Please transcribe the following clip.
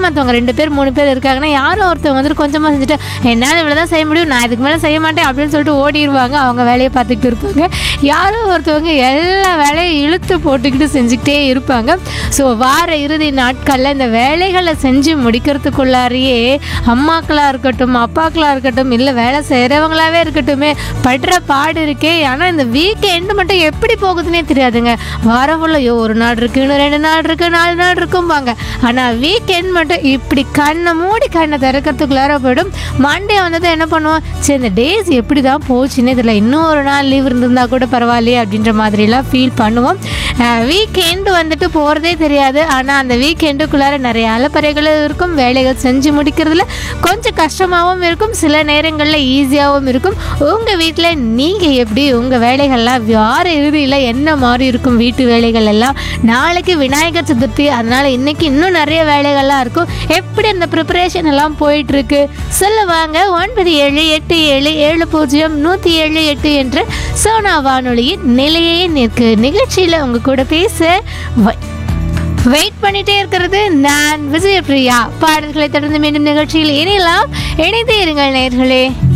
ஏமாத்துவாங்க ரெண்டு பேர் மூணு பேர் இருக்காங்கன்னா யாரும் ஒருத்தவங்க வந்துட்டு கொஞ்சமாக செஞ்சுட்டு என்னால் இவ்வளோ தான் செய்ய முடியும் நான் இதுக்கு மேலே செய்ய மாட்டேன் அப்படின்னு சொல்லிட்டு ஓடிடுவாங்க அவங்க வேலையை பார்த்துக்கிட்டு இருப்பாங்க யாரோ ஒருத்தவங்க எல்லா வேலையும் இழுத்து போட்டுக்கிட்டு செஞ்சுக்கிட்டே இருப்பாங்க ஸோ வார இறுதி நாட்களில் இந்த வேலைகளை செஞ்சு முடிக்கிறதுக்குள்ளாரையே அம்மாக்களாக இருக்கட்டும் அப்பாக்களாக இருக்கட்டும் இல்லை வேலை செய்கிறவங்களாவே இருக்கட்டுமே படுற பாடு இருக்கே ஆனால் இந்த வீக் எண்டு மட்டும் எப்படி போகுதுன்னே தெரியாதுங்க வாரம் ஃபுல்லாக ஒரு நாள் இருக்கு இன்னும் ரெண்டு நாள் இருக்கு நாலு நாள் இருக்கும்பாங்க ஆனால் வீக் எண்ட் மட்டும் இப்படி கண்ணை மூடி கண்ணை திறக்கிறதுக்குள்ளார போயிடும் மண்டே வந்தது என்ன பண்ணுவோம் சரி இந்த டேஸ் எப்படி தான் போச்சுன்னே தெரியல இன்னும் ஒரு நாள் லீவ் இருந்திருந்தா கூட பரவாயில்லையே அப்படின்ற மாதிரிலாம் ஃபீல் பண்ணுவோம் வீக் எண்டு வந்துட்டு போகிறதே தெரியாது ஆனால் அந்த வீக் எண்டுக்குள்ளார நிறைய அலப்பறைகளும் இருக்கும் வேலைகள் செஞ்சு முடிக்கிறதுல கொஞ்சம் கஷ்டமாகவும் இருக்கும் சில நேரங்களில் ஈஸியாகவும் இருக்கும் உங்கள் வீட்டில் நீங்கள் எப்படி உங்கள் வேலைகள்லாம் வார இறுதியில் என்ன மாதிரி இருக்கும் வீட்டு வேலைகள் எல்லாம் நாளைக்கு விநாயகர் சதுர்த்தி அதனால் இன்னைக்கு இன்னும் நிறைய வேலைகள்லாம் இருக்கும் எப்படி அந்த ப்ரிப்பரேஷன் எல்லாம் போயிட்டுருக்கு சொல்லுவாங்க ஒன்பது ஏழு எட்டு ஏழு ஏழு பூஜ்ஜியம் நூற்றி ஏழு எட்டு என்ற சோனா வானொலியின் நிலையே நிற்கு நிகழ்ச்சியில் உங்க கூட பேச வை- வெயிட் பண்ணிட்டே இருக்கிறது நான் விஜயபிரியா பாடல்களை தொடர்ந்து மீண்டும் நிகழ்ச்சியில் இணையலாம் இணைந்தே இருங்கள் நேர்களே